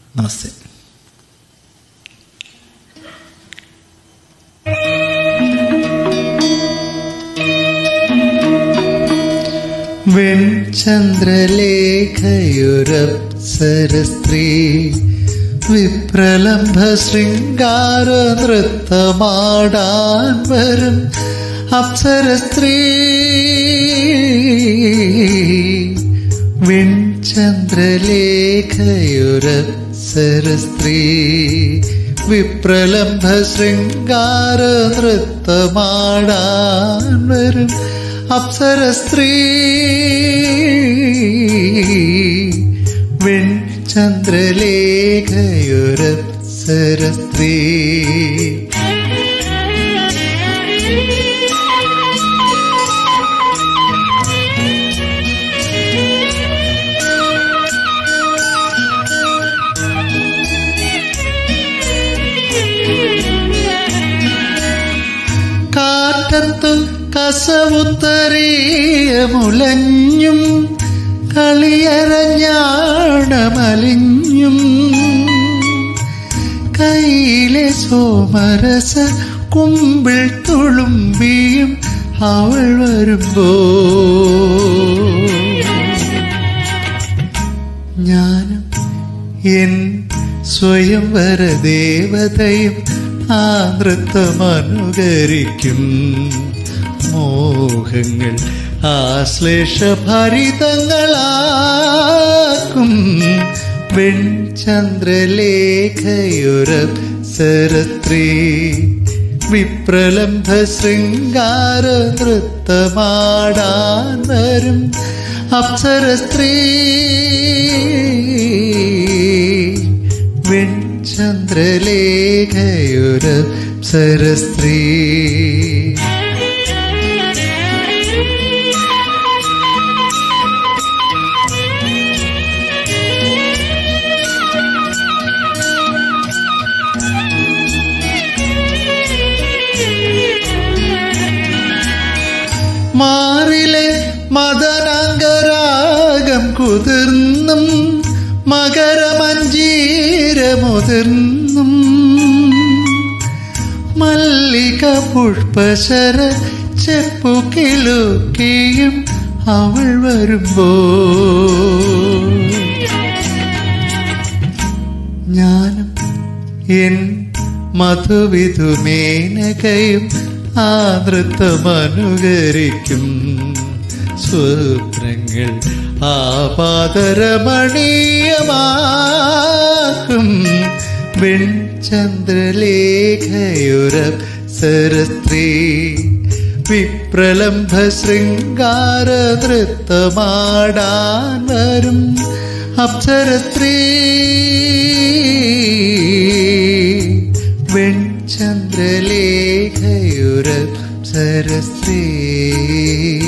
നമസ്തേ വെൺചന്ദ്രലേഖയുരപ്സരസ്ത്രീ വിപ്രലംഭ ശൃംഗാര നൃത്തമാടാൻ വരും അപ്സരസ്ത്രീ വെൺചന്ദ്രലേഖയുരപ്സരസ്ത്രീ വിപ്രലംഭ ശൃംഗാര നൃത്തമാടാൻ വരും അപ്സരസ്ത്രീ വെൺചന്ദ്രലേഖയുരപ്സരസ്ത്രീ കാറ്റത്തു കസവുത്തറിയ മുലഞ്ഞും കളിയരഞ്ഞാണമലിഞ്ഞും കയ്യിലെ സോമരസ കുമ്പിൾ തുളുമ്പിയും അവൾ വരുമ്പോ ഞാനും എൻ സ്വയംവര ദേവതയും ആ നൃത്തമനുകരിക്കും മോഹങ്ങൾ ആശ്ലേഷഭരിതങ്ങളാക്കും വെൺചന്ദ്രലേഖയുര സരസ്ത്രീ വിപ്രലംഭ ശൃംഗാര നൃത്തമാടാൻ വരും അപ്സരസ്ത്രീ വെൺചന്ദ്രലേഖയുര സരസ്ത്രീ മാറിലെ മദനാംഗരാഗം കുതിർന്നും മകരമഞ്ജീരമുതിർന്നും മല്ലിക പുഷ്പശര ചെപ്പു കിളുക്കിയും അവൾ വരുമ്പോ ഞാനും എൻ മധുവിധുമേനകയും ആ നൃത്തമനുകരിക്കും സ്വപ്നങ്ങൾ ആപാദരമണീയമാക്കും വെൺചന്ദ്രലേഖയുര സരസ്ത്രീ വിപ്രലംഭ ശൃംഗാര നൃത്തമാടാൻ വരും അപ്സരസ്ത്രീ വെൺചന്ദ്രലേഖയുര സരസ്ത്രീ